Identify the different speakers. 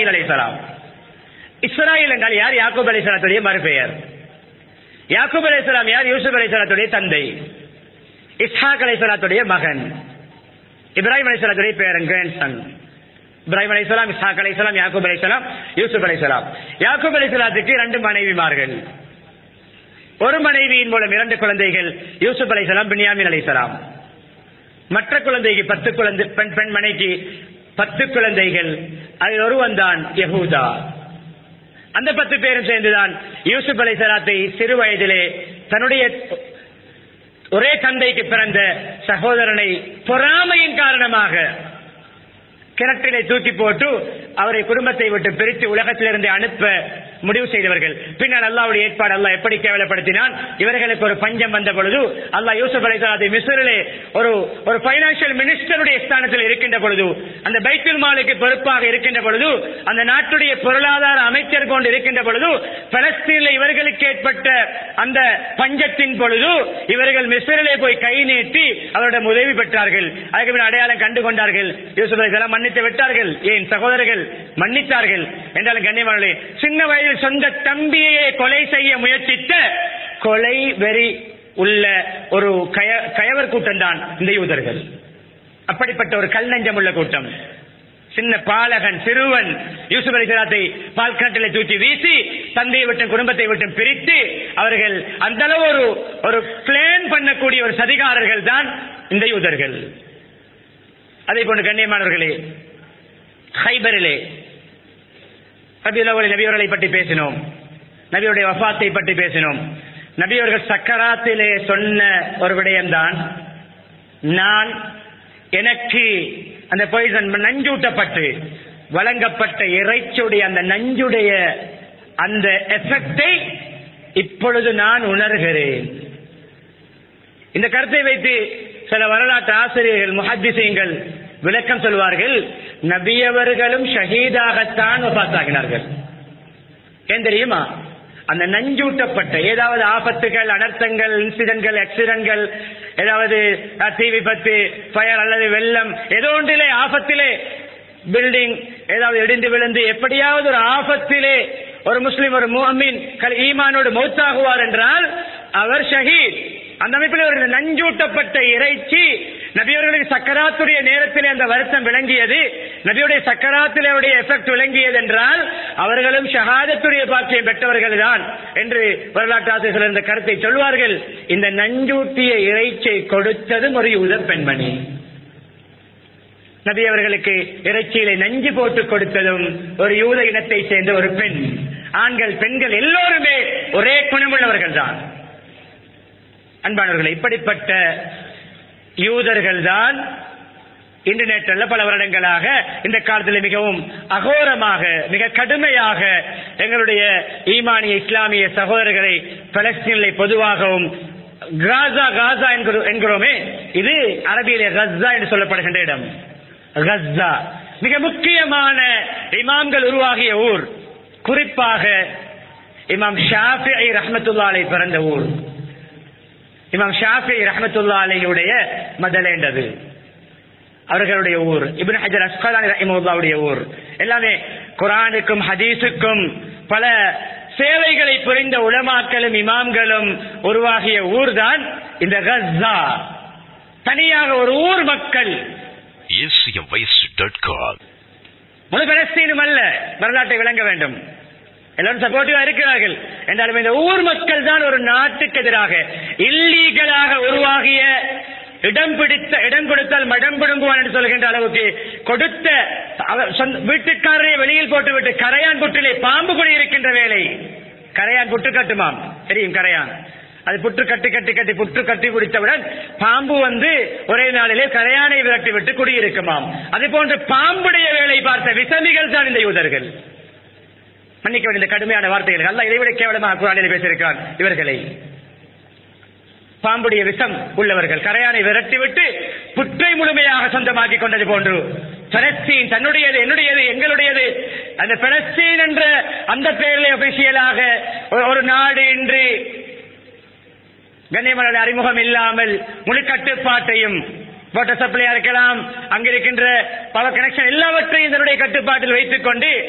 Speaker 1: இஸ்ராயில் அலைஹிஸ்ஸலாம் இஸ்ராயில் என்றால் யார் யாக்கூப் அலைஹிஸ்ஸலாத்துடைய மறுபெயர் யாக்கூப் அலைஹிஸ்ஸலாம் யார் யூசுப் அலைஹிஸ்ஸலாத்துடைய தந்தை இஸ்ஹாக் அலைஹிஸ்ஸலாத்துடைய மகன் இப்ராஹிம் அலைஹிஸ்ஸலாத்துடைய பேரன் கிராண்ட்சன் இப்ராஹிம் அலைஹிஸ்ஸலாம் இஸ்ஹாக் அலைஹிஸ்ஸலாம் யாக்கூப் அலைஹிஸ்ஸலாம் யூசுப் அலைஹிஸ்ஸலாம் யாக்கூப் அலைஹிஸ்ஸலாத்துக்கு இரண்டு மனைவிமார்கள் ஒரு மனைவியின் மூலம் இரண்டு குழந்தைகள் யூசுப் அலைஹிஸ்ஸலாம் பின்யாமின் அலைஹிஸ்ஸலாம் மற்ற குழந்தைக்கு பத்து குழந்தை பெண் பெண் மனைக்கு பத்து குழந்தைகள் அதில் ஒருவன் தான் யஹூதா அந்த பத்து பேரும் சேர்ந்துதான் யூசுப் அலைஹிஸ்ஸலாத்தை சிறு வயதிலே தன்னுடைய ஒரே தந்தைக்கு பிறந்த சகோதரனை பொறாமையின் காரணமாக கிணற்றிலே தூக்கி போட்டு அவரை குடும்பத்தை விட்டு பிரித்து உலகத்திலிருந்து அனுப்ப முடிவு செய்தவர்கள் பின்னர் அல்லாவுடைய ஏற்பாடு அல்லாஹ் எப்படி கேவலப்படுத்தினான் இவர்களுக்கு ஒரு பஞ்சம் வந்த பொழுது அல்லாஹ் யூசுப் அலைசாதை மிஸ்ரிலே ஒரு ஒரு பைனான்சியல் மினிஸ்டருடைய ஸ்தானத்தில் இருக்கின்ற பொழுது அந்த பைத்துல் மாலுக்கு பொறுப்பாக இருக்கின்ற பொழுது அந்த நாட்டுடைய பொருளாதார அமைச்சர் கொண்டு இருக்கின்ற பொழுது பலஸ்தீனில் இவர்களுக்கு ஏற்பட்ட அந்த பஞ்சத்தின் பொழுது இவர்கள் மிஸ்ரிலே போய் கை நீட்டி அவரிடம் உதவி பெற்றார்கள் அதுக்கு பின் அடையாளம் கண்டு கொண்டார்கள் யூசுப் அலைஹிஸ்ஸலாம் மன்னித்து விட்டார்கள் ஏன் சகோதரர்கள் மன்னித்தார்கள் என்றாலும் கண்ணியமானே சின்ன வயதில் சொந்த தம்பியை கொலை செய்ய முயற்சித்த கொலை வெறி உள்ள ஒரு கய கயவர் கூட்டம் தான் இந்த யூதர்கள் அப்படிப்பட்ட ஒரு கல் நஞ்சம் உள்ள கூட்டம் சின்ன பாலகன் சிறுவன் யூசுப் அலிசலாத்தை பால்காட்டில் தூக்கி வீசி தந்தையை விட்டு குடும்பத்தை விட்டு பிரித்து அவர்கள் அந்த அளவு ஒரு ஒரு பிளான் பண்ணக்கூடிய ஒரு சதிகாரர்கள் தான் இந்த யூதர்கள் அதே போன்று கண்ணியமானவர்களே ஹைபரிலே ரபியுல் நபி அவர்களை பற்றி பேசினோம் நபியுடைய வஃபாத்தை பற்றி பேசினோம் நபி அவர்கள் சக்கராத்திலே சொன்ன ஒரு விடயம்தான் நான் எனக்கு அந்த பாய்சன் நஞ்சூட்டப்பட்டு வழங்கப்பட்ட இறைச்சியுடைய அந்த நஞ்சுடைய அந்த எஃபெக்டை இப்பொழுது நான் உணர்கிறேன் இந்த கருத்தை வைத்து சில வரலாற்று ஆசிரியர்கள் முஹத்திசீங்கள் விளக்கம் சொல்வார்கள் நபியவர்களும் ஷஹீதாகத்தான் வபாத்தாகினார்கள் ஏன் தெரியுமா அந்த நஞ்சூட்டப்பட்ட ஏதாவது ஆபத்துகள் அனர்த்தங்கள் இன்சிடென்ட்கள் ஆக்சிடென்ட்கள் ஏதாவது அஹ், தீ விபத்து ஃபயர் அல்லது வெள்ளம் ஏதோ ஒன்றிலே ஆபத்திலே பில்டிங் ஏதாவது இடிந்து விழுந்து எப்படியாவது ஒரு ஆபத்திலே ஒரு முஸ்லிம் ஒரு முஹமின் ஈமானோடு மௌத்தாகுவார் என்றால் அவர் ஷஹீத் அந்த அமைப்பில் ஒரு நஞ்சூட்டப்பட்ட இறைச்சி நபியவர்களுக்கு சக்கராத்துடைய நேரத்திலே அந்த வருத்தம் விளங்கியது நபியுடைய சக்கராத்திலே அவருடைய எஃபெக்ட் விளங்கியது என்றால் அவர்களும் ஷஹாதத்துடைய பாக்கியம் பெற்றவர்கள் தான் என்று வரலாற்று ஆசிரியர்கள் இந்த கருத்தை சொல்வார்கள் இந்த நஞ்சூட்டிய இறைச்சியை கொடுத்ததும் ஒரு யூத பெண்மணி நபி அவர்களுக்கு இறைச்சியிலே நஞ்சு போட்டு கொடுத்ததும் ஒரு யூத இனத்தை சேர்ந்த ஒரு பெண் ஆண்கள் பெண்கள் எல்லோருமே ஒரே குணமுள்ளவர்கள் தான் அன்பானவர்கள் இப்படிப்பட்ட யூதர்கள் தான் இன்டர்நெட்ல பல வருடங்களாக இந்த காலத்தில் மிகவும் அகோரமாக மிக கடுமையாக எங்களுடைய ஈமானிய இஸ்லாமிய சகோதரர்களை பலஸ்தீனிலே பொதுவாகவும் காசா காசா என்கிறோ- என்கிறோமே இது அரபியிலே கஸ்ஸா என்று சொல்லப்படுகின்ற இடம் கஸ்ஸா மிக முக்கியமான இமாம்கள் உருவாகிய ஊர் குறிப்பாக இமாம் ஷாஃபி ரஹ்மத்துல்லாலை பிறந்த ஊர் இமாம் ஷாஃபி ரஹமத்துல்லா அலையுடைய மதலேண்டது அவர்களுடைய ஊர் இப்னு ஹஜர் அஸ்கலானி ரஹிமுல்லாவுடைய ஊர் எல்லாமே குரானுக்கும் ஹதீஸுக்கும் பல சேவைகளை புரிந்த உலமாக்களும் இமாம்களும் உருவாகிய ஊர்தான் இந்த கஸ்ஸா தனியாக ஒரு ஊர் மக்கள்
Speaker 2: acmvoice.com.
Speaker 1: முழு பலஸ்தீனும் அல்ல வரலாற்றை விளங்க வேண்டும் எல்லாரும் சப்போர்ட்டிவா இருக்கிறார்கள் என்றாலும் இந்த ஊர் மக்கள் தான் ஒரு நாட்டுக்கு எதிராக இல்லீகலாக உருவாகிய இடம் பிடித்த இடம் கொடுத்தால் மடம் பிடுங்குவான் என்று சொல்கின்ற அளவுக்கு கொடுத்த அவர் சொந்த- வீட்டுக்காரரை வெளியில் போட்டுவிட்டு கரையான் புற்றிலே பாம்பு குடி இருக்கின்ற வேலை கரையான் புற்று கட்டுமாம் தெரியும் கரையான் அது புற்று கட்டி கட்டி கட்டி புற்று கட்டி குடித்தவுடன் பாம்பு வந்து ஒரே நாளிலே கரையானை விரட்டி விட்டு குடியிருக்குமாம் அது போன்று பாம்புடைய வேலை பார்த்த விசமிகள் தான் இந்த யூதர்கள் மன்னிக்க வேண்டிய இந்த கடுமையான வார்த்தைகள் அல்ல இதைவிட கேவலமாக குரானில் பேசியிருக்கிறான் இவர்களை பாம்புடைய விஷம் உள்ளவர்கள் கரையானை விரட்டிவிட்டு புற்றை முழுமையாக சொந்தமாக்கி கொண்டது போன்று பலஸ்தீன் தன்னுடையது என்னுடையது எங்களுடையது அந்த பலஸ்தீன் என்ற அந்த பெயரிலே ஒபிஷியலாக ஒரு- ஒரு நாடு இன்று கண்ணியமன அறிமுகம் இல்லாமல் முழு கட்டுப்பாட்டையும் வாட்டர் சப்ளையா இருக்கலாம் அங்கிருக்கின்ற பவர் கனெக்ஷன் எல்லாவற்றையும் இதனுடைய கட்டுப்பாட்டில் வைத்துக் கொண்டு